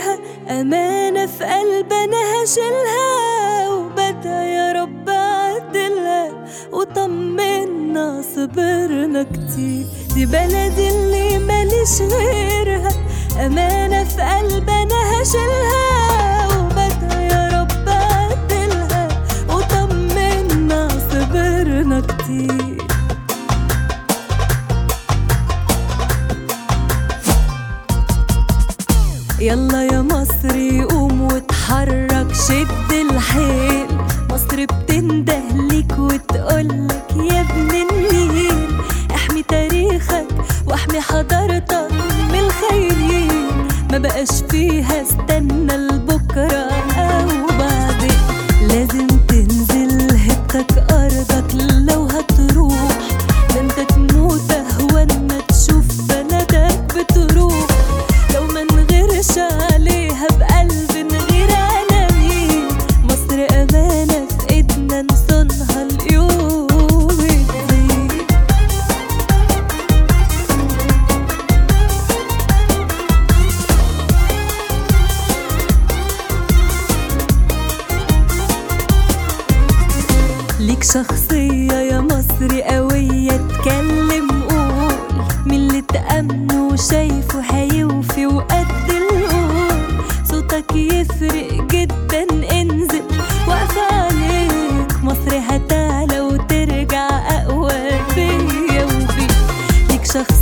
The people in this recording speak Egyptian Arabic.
غيرها أمانة في قلبنا هشيلها وبدأ يا رب عدلها وطمنا صبرنا كتير دي بلدي اللي ماليش غيرها أمانة في قلبنا هشيلها وبدأ يا رب عدلها وطمنا صبرنا كتير يلا يا مصري قوم واتحرك شد الحيل مصر بتندهلك وتقولك يا ابن النيل احمي تاريخك واحمي حضارتك من الخاينين ما بقاش فيها استنى لبكره او بعدين لازم تنزل هبتك ارضك لو هتروح ده انت تموت اهون ما تشوف بلدك بتروح لو ما نغيرش عليها بقلب نغير على مين مصر أمانة في إيدنا نصونها اليوم الدين ليك شخصية يا مصري قوية اتكلم قول من اللي تأمنه وشايفه هيوفي وقد القول صوتك يفرق جدا انزل واقفة عليك مصر هتعلى وترجع أقوى بيا وبيك ليك شخصية